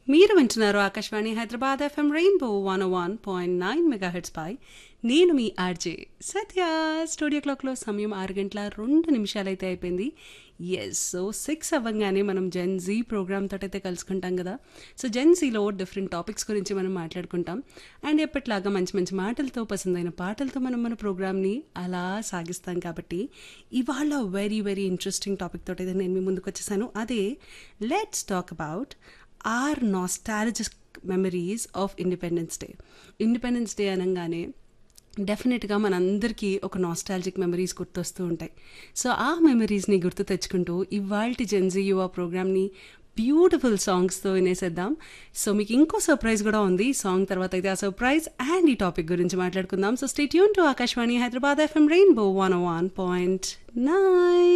మీరు వింటున్నారు Akashvani Hyderabad FM rainbow one one point nine megahertz పై నేను మీ ఆర్జే సత్య స్టూడియో క్లాక్లో సమయం ఆరు గంటల రెండు నిమిషాలు అయితే అయిపోయింది ఎస్ సో సిక్స్ అవ్వగానే మనం జెన్ జీ ప్రోగ్రామ్ తోటైతే కలుసుకుంటాం కదా సో జెన్ జీలో డిఫరెంట్ టాపిక్స్ గురించి మనం మాట్లాడుకుంటాం అండ్ ఎప్పటిలాగా మంచి మంచి మాటలతో పసందైన పాటలతో మనం మన ప్రోగ్రామ్ని అలా సాగిస్తాం కాబట్టి ఇవాళ వెరీ వెరీ ఇంట్రెస్టింగ్ టాపిక్ తోటైతే నేను మీ ముందుకు వచ్చేసాను అదే let's talk about our nostalgic memories of independence day independence day అనగానే డెఫినెట్గా మనందరికీ ఒక నాస్టాలజిక్ మెమరీస్ గుర్తొస్తూ ఉంటాయి సో ఆ మెమరీస్ని గుర్తు తెచ్చుకుంటూ ఇవాల్టి జెన్జీ యువ ప్రోగ్రామ్ని బ్యూటిఫుల్ సాంగ్స్తో వినేసేద్దాం సో మీకు ఇంకో సర్ప్రైజ్ కూడా ఉంది సాంగ్ తర్వాత అయితే ఆ సర్ప్రైజ్ అండ్ ఈ టాపిక్ గురించి మాట్లాడుకుందాం so stay tune to Akashvani Hyderabad FM rainbow one one point nine